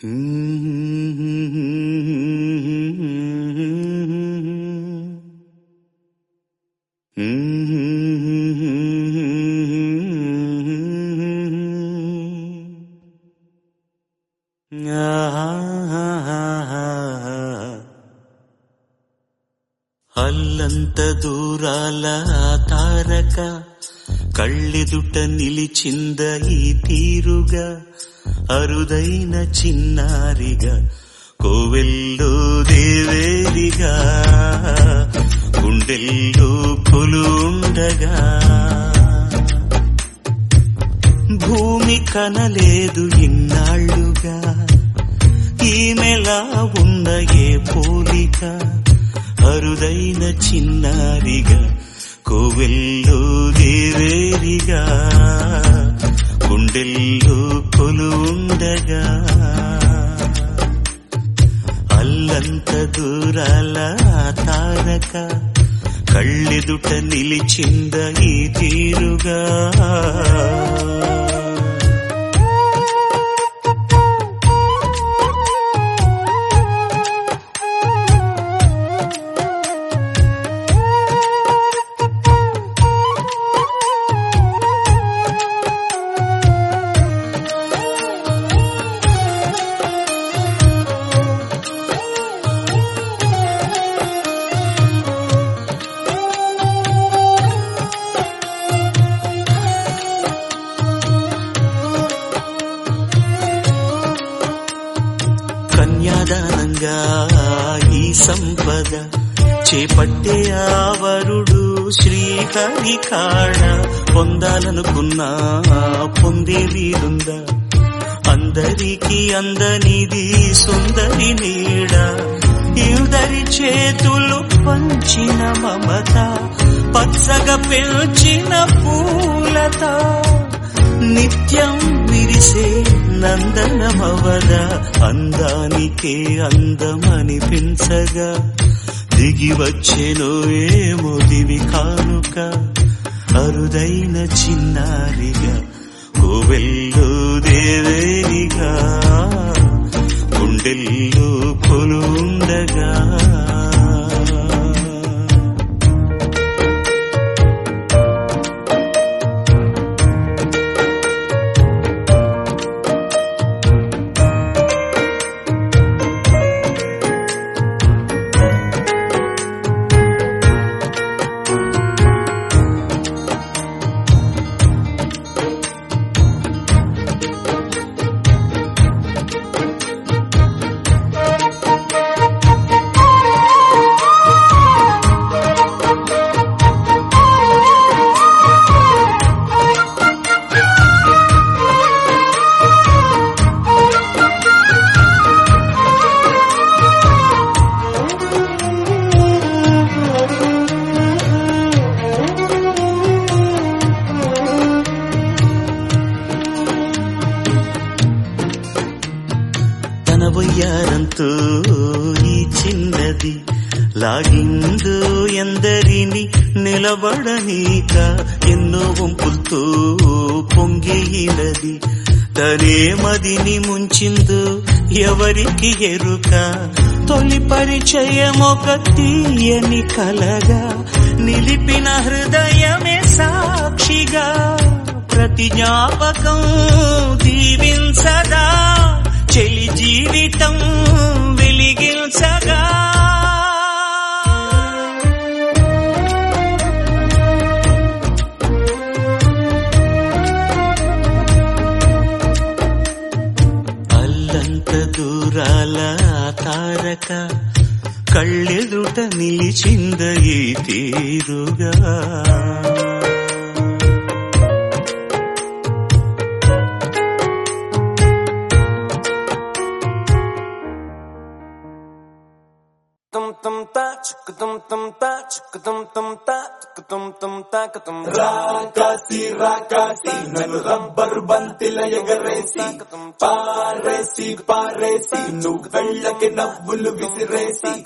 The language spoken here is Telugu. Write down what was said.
అల్లంత దూరాల తారక కళ్ళెదుట నిలిచింద ఈ తీరుగా అరుదైన చిన్నారిగా కోవెల్లో దేవేరిగా గుండెల్లో కొలుండగా భూమి కనలేదు ఇన్నాళ్ళుగా ఈమెలా ఉన్న ఏ పోలిక అరుదైన చిన్నారిగా కోవెల్లో దేవేరిగా గుండెల్లో కొలుండగా అల్లంత దూరాల తారక కళ్ళెదుట నిలిచింద ఈ తీరుగా కన్యాదానంగా ఈ సంపద చేపట్టే ఆవరుడు శ్రీహరి కాడ పొందాలనుకున్నా పొందే వీరుందా అందరికీ అందనిది సుందరి నీడ ఇందరి చేతులు పంచిన మమత పచ్చగా పెంచిన పూలత నిత్యం విరిసే నందనమవద అందానికే అందమనిపించగా దిగి వచ్చెను ఏమో దివి కానుక అరుదైన చిన్నారిగా కోవెల్లో దేవేరిగా గుండెల్లో కొలుండగా తన వయ్యారంతో ఈ చిన్నది లాగిందు ఎందరిని నిలబడనీక ఎన్నో వంపులతో పొంగినది తనే మదిని ముంచిందు ఎవరికి ఎరుక తొలి పరిచయం ఒక తీయని కలగా నిలిపిన హృదయమే సాక్షిగా ప్రతి జ్ఞాపకం దీవించదా చెలి జీవితం వెలిగించగా అల్లంత దూరాల తారక కళ్ళెదుట నిలిచింద ఈ తీరుగా tum tum ta chuk tum tum ta chuk tum tum ta chuk tum tum ta ka tum రాకాసి రాకాసి నన్ను రబ్బరు బంతిల ఎగరేసి పారేసి పారేసి నువ్వు వెళ్ళకి నవ్వులు విసిరేసి